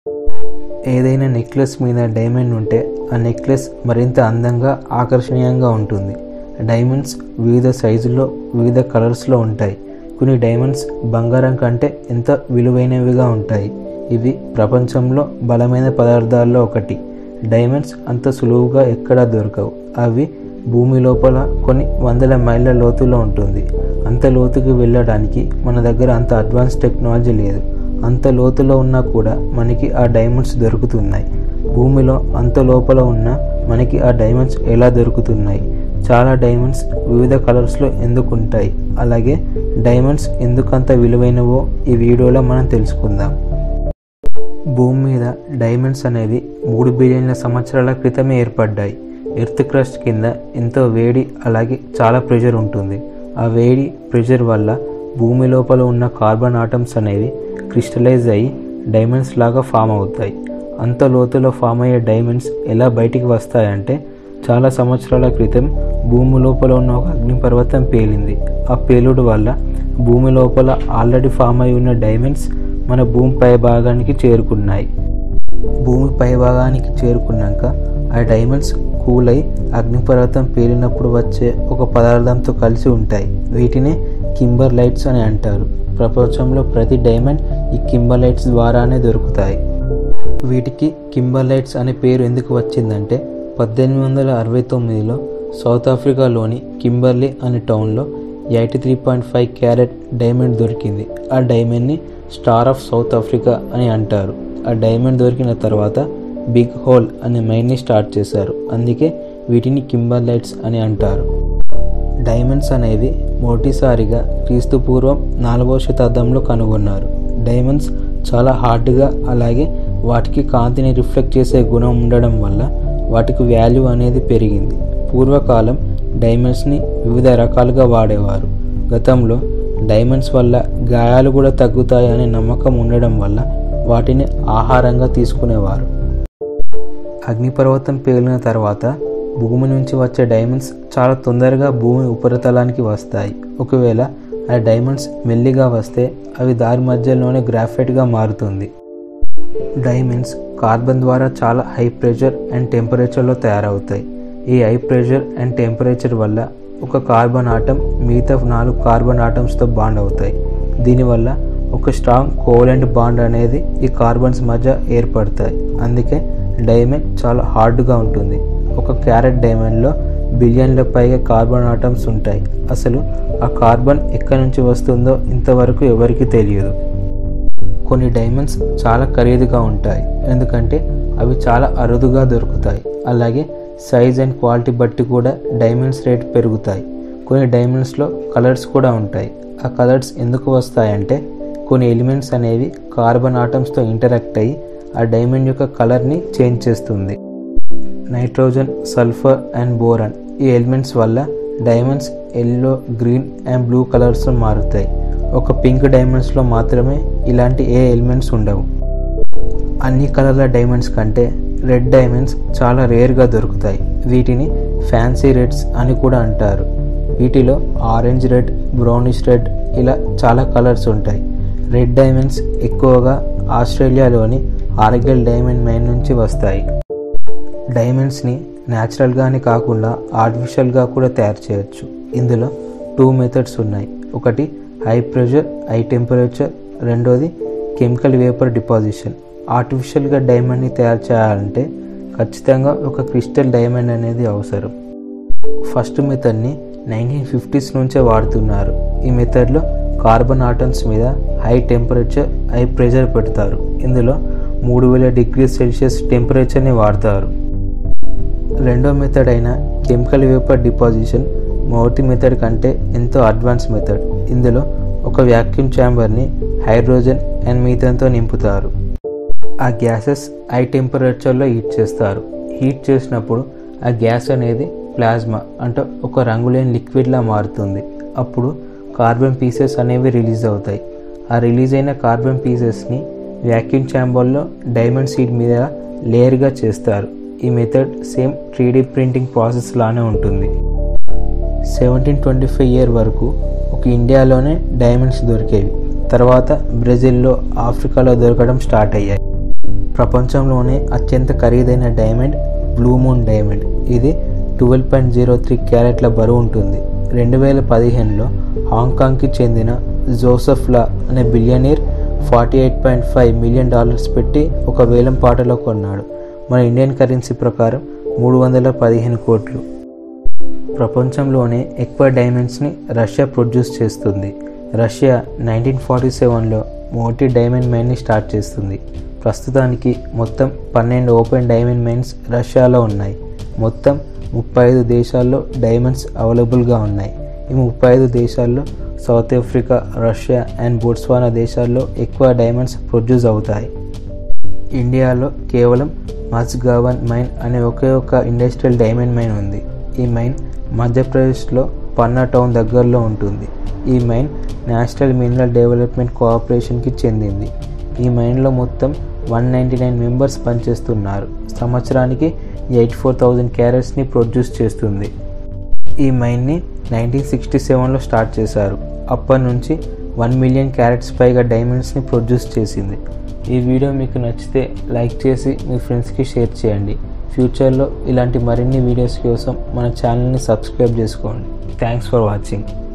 ఏదైనా నెక్లెస్ మీద డైమండ్ ఉంటే ఆ నెక్లెస్ మరింత అందంగా ఆకర్షణీయంగా ఉంటుంది డైమండ్స్ వివిధ సైజుల్లో వివిధ కలర్స్లో ఉంటాయి కొన్ని డైమండ్స్ బంగారం కంటే ఎంత విలువైనవిగా ఉంటాయి ఇవి ప్రపంచంలో బలమైన పదార్థాల్లో ఒకటి డైమండ్స్ అంత సులువుగా ఎక్కడా దొరకవు అవి భూమి లోపల కొన్ని వందల మైళ్ళ లోతులో ఉంటుంది అంత లోతుకి వెళ్ళడానికి మన దగ్గర అంత అడ్వాన్స్ టెక్నాలజీ లేదు అంత లోతులో ఉన్నా కూడా మనకి ఆ డైమండ్స్ దొరుకుతున్నాయి భూమిలో అంత లోపల ఉన్న మనకి ఆ డైమండ్స్ ఎలా దొరుకుతున్నాయి చాలా డైమండ్స్ వివిధ కలర్స్లో ఎందుకు ఉంటాయి అలాగే డైమండ్స్ ఎందుకంత విలువైనవో ఈ వీడియోలో మనం తెలుసుకుందాం భూమి మీద డైమండ్స్ అనేవి మూడు బిలియన్ల సంవత్సరాల క్రితమే ఏర్పడ్డాయి ఎర్త్ క్రస్ట్ కింద ఎంతో వేడి అలాగే చాలా ప్రెషర్ ఉంటుంది ఆ వేడి ప్రెషర్ వల్ల భూమి లోపల ఉన్న కార్బన్ ఆటమ్స్ అనేవి క్రిస్టలైజ్ అయ్యి డైమండ్స్ లాగా ఫామ్ అవుతాయి అంత లోతులో ఫామ్ అయ్యే డైమండ్స్ ఎలా బయటికి వస్తాయంటే చాలా సంవత్సరాల క్రితం భూమి లోపల ఉన్న ఒక అగ్నిపర్వతం పేలింది ఆ పేలుడు వల్ల భూమి లోపల ఆల్రెడీ ఫామ్ అయి ఉన్న డైమండ్స్ మన భూమి పై భాగానికి చేరుకున్నాయి భూమి పై భాగానికి చేరుకున్నాక ఆ డైమండ్స్ కూల్ అయి అగ్నిపర్వతం పేలినప్పుడు వచ్చే ఒక పదార్థంతో కలిసి ఉంటాయి వీటిని కింబర్ లైట్స్ అని అంటారు ప్రపంచంలో ప్రతి డైమండ్ ఈ కింబర్ లైట్స్ ద్వారానే దొరుకుతాయి వీటికి కింబర్ లైట్స్ అనే పేరు ఎందుకు వచ్చిందంటే పద్దెనిమిది వందల అరవై తొమ్మిదిలో సౌత్ ఆఫ్రికాలోని కింబర్లీ అనే టౌన్లో eighty three point five carat diamond దొరికింది ఆ డైమండ్ని స్టార్ ఆఫ్ సౌత్ ఆఫ్రికా అని అంటారు ఆ డైమండ్ దొరికిన తర్వాత బిగ్ హోల్ అనే మైన్ని స్టార్ట్ చేశారు అందుకే వీటిని కింబర్ లైట్స్ అని అంటారు డైమండ్స్ అనేవి మొదటిసారిగా క్రీస్తు పూర్వం నాలుగవ శతాబ్దంలో కనుగొన్నారు డైమండ్స్ చాలా హార్డ్గా అలాగే వాటికి కాంతిని రిఫ్లెక్ట్ చేసే గుణం ఉండడం వల్ల వాటికి వాల్యూ అనేది పెరిగింది పూర్వకాలం డైమండ్స్ని వివిధ రకాలుగా వాడేవారు గతంలో డైమండ్స్ వల్ల గాయాలు కూడా తగ్గుతాయి అనే నమ్మకం ఉండడం వల్ల వాటిని ఆహారంగా తీసుకునేవారు అగ్నిపర్వతం పేలిన తర్వాత భూమి నుంచి వచ్చే డైమండ్స్ చాలా తొందరగా భూమి ఉపరితలానికి వస్తాయి ఒకవేళ ఆ డైమండ్స్ మెల్లిగా వస్తే అవి దారి మధ్యలోనే గ్రాఫైట్గా మారుతుంది డైమండ్స్ కార్బన్ ద్వారా చాలా హై ప్రెషర్ అండ్ టెంపరేచర్లో తయారవుతాయి ఈ హై ప్రెషర్ అండ్ టెంపరేచర్ వల్ల ఒక కార్బన్ ఆటం మిగతా నాలుగు కార్బన్ ఆటమ్స్తో బాండ్ అవుతాయి దీనివల్ల ఒక స్ట్రాంగ్ కోవలెంట్ బాండ్ అనేది ఈ కార్బన్స్ మధ్య ఏర్పడతాయి అందుకే డైమండ్ చాలా హార్డ్గా ఉంటుంది ఒక క్యారెట్ డైమండ్లో బిలియన్ల పైగా కార్బన్ ఆటమ్స్ ఉంటాయి అసలు ఆ కార్బన్ ఎక్కడి నుంచి వస్తుందో ఇంతవరకు ఎవరికీ తెలియదు కొన్ని డైమండ్స్ చాలా ఖరీదుగా ఉంటాయి ఎందుకంటే అవి చాలా అరుదుగా దొరుకుతాయి అలాగే సైజ్ అండ్ క్వాలిటీ బట్టి కూడా డైమండ్స్ రేట్ పెరుగుతాయి కొన్ని డైమండ్స్లో కలర్స్ కూడా ఉంటాయి ఆ కలర్స్ ఎందుకు వస్తాయంటే కొన్ని ఎలిమెంట్స్ అనేవి కార్బన్ ఆటమ్స్తో ఇంటరాక్ట్ అయ్యి ఆ డైమండ్ యొక్క కలర్ని చేంజ్ చేస్తుంది నైట్రోజన్ సల్ఫర్ అండ్ బోరన్ ఈ ఎలిమెంట్స్ వల్ల diamonds yellow green and blue కలర్స్లో మారుతాయి ఒక పింక్ డైమండ్స్లో మాత్రమే ఇలాంటి ఏ ఎలిమెంట్స్ ఉండవు అన్ని కలర్ల డైమండ్స్ కంటే రెడ్ డైమండ్స్ చాలా రేర్గా దొరుకుతాయి వీటిని ఫ్యాన్సీ రెడ్స్ అని కూడా అంటారు వీటిలో ఆరెంజ్ రెడ్ బ్రౌనిష్ రెడ్ ఇలా చాలా కలర్స్ ఉంటాయి రెడ్ డైమండ్స్ ఎక్కువగా ఆస్ట్రేలియాలోని ఆర్గెల్ డైమండ్ మైన్ నుంచి వస్తాయి డైమండ్స్ని న్యాచురల్గానే కాకుండా ఆర్టిఫిషియల్గా కూడా తయారు చేయొచ్చు ఇందులో టూ మెథడ్స్ ఉన్నాయి ఒకటి హై ప్రెషర్ హై టెంపరేచర్ రెండోది కెమికల్ వేపర్ డిపాజిషన్ ఆర్టిఫిషియల్గా డైమండ్ని తయారు చేయాలంటే ఖచ్చితంగా ఒక క్రిస్టల్ డైమండ్ అనేది అవసరం ఫస్ట్ మెథడ్ని నైన్టీన్ ఫిఫ్టీస్ నుంచే వాడుతున్నారు ఈ మెథడ్లో కార్బన్ ఆటమ్స్ మీద హై టెంపరేచర్ హై ప్రెషర్ పెడతారు ఇందులో మూడు వేల డిగ్రీ సెల్సియస్ టెంపరేచర్ని వాడతారు రెండో మెథడ్ అయిన కెమికల్ వేపర్ డిపాజిషన్ మొదటి మెథడ్ కంటే ఎంతో అడ్వాన్స్ మెథడ్ ఇందులో ఒక వ్యాక్యూమ్ ఛాంబర్ని హైడ్రోజన్ అండ్ మీథన్తో నింపుతారు ఆ గ్యాసెస్ హై టెంపరేచర్లో హీట్ చేస్తారు హీట్ చేసినప్పుడు ఆ గ్యాస్ అనేది ప్లాజ్మా అంటే ఒక రంగులేని లిక్విడ్లా మారుతుంది అప్పుడు కార్బన్ పీసెస్ అనేవి రిలీజ్ అవుతాయి ఆ రిలీజ్ అయిన కార్బన్ పీసెస్ని వ్యాక్యూమ్ ఛాంబర్లో డైమండ్ సీడ్ మీద లేయర్గా చేస్తారు ఈ method same three printing process లానే ఉంటుంది సెవెంటీన్ ట్వంటీ ఫైవ్ ఇయర్ వరకు ఒక ఇండియాలోనే డైమండ్స్ దొరికేవి తర్వాత బ్రెజిల్లో ఆఫ్రికాలో దొరకడం స్టార్ట్ అయ్యాయి ప్రపంచంలోనే అత్యంత ఖరీదైన డైమండ్ బ్లూ మూన్ డైమండ్ ఇది ట్వెల్వ్ పాయింట్ జీరో త్రీ క్యారెట్ల బరువు ఉంటుంది రెండు వేల పదిహేనులో హాంకాంగ్కి చెందిన జోసెఫ్ లా అనే billionaire forty eight point five million dollars పెట్టి ఒక వేలం పాటలో కొన్నాడు మన ఇండియన్ కరెన్సీ ప్రకారం మూడు వందల పదిహేను కోట్లు ప్రపంచంలోనే ఎక్కువ డైమండ్స్ని రష్యా ప్రొడ్యూస్ చేస్తుంది రష్యా నైన్టీన్ ఫార్టీ సెవెన్లో మోటీ డైమండ్ మైన్ని స్టార్ట్ చేస్తుంది ప్రస్తుతానికి మొత్తం పన్నెండు ఓపెన్ డైమండ్ మైన్స్ రష్యాలో ఉన్నాయి మొత్తం ముప్పై ఐదు దేశాల్లో డైమండ్స్ అవైలబుల్గా ఉన్నాయి ఈ ముప్పై ఐదు దేశాల్లో South Africa Russia and Botswana దేశాల్లో ఎక్కువ డైమండ్స్ ప్రొడ్యూస్ అవుతాయి ఇండియాలో కేవలం మజ్గావన్ మైన్ అనే ఒకే ఒక ఇండస్ట్రియల్ డైమండ్ మైన్ ఉంది ఈ మైన్ మధ్యప్రదేశ్లో పన్నా టౌన్ దగ్గరలో ఉంటుంది ఈ మైన్ నేషనల్ మినరల్ డెవలప్మెంట్ కోఆపరేషన్కి చెందింది ఈ మైన్లో మొత్తం వన్ నైంటీ నైన్ మెంబర్స్ పనిచేస్తున్నారు సంవత్సరానికి ఎయిటీ ఫోర్ థౌజండ్ క్యారెట్స్ని ప్రొడ్యూస్ చేస్తుంది ఈ మైన్ని నైన్టీన్ సిక్స్టీ సెవెన్లో స్టార్ట్ చేశారు అప్పటి నుంచి వన్ మిలియన్ క్యారెట్స్ పైగా డైమండ్స్ని ప్రొడ్యూస్ చేసింది ఈ వీడియో మీకు నచ్చితే లైక్ చేసి మీ ఫ్రెండ్స్కి షేర్ చేయండి ఫ్యూచర్లో ఇలాంటి మరిన్ని వీడియోస్ కోసం మన ఛానల్ని సబ్స్క్రైబ్ చేసుకోండి థ్యాంక్స్ ఫర్ వాచింగ్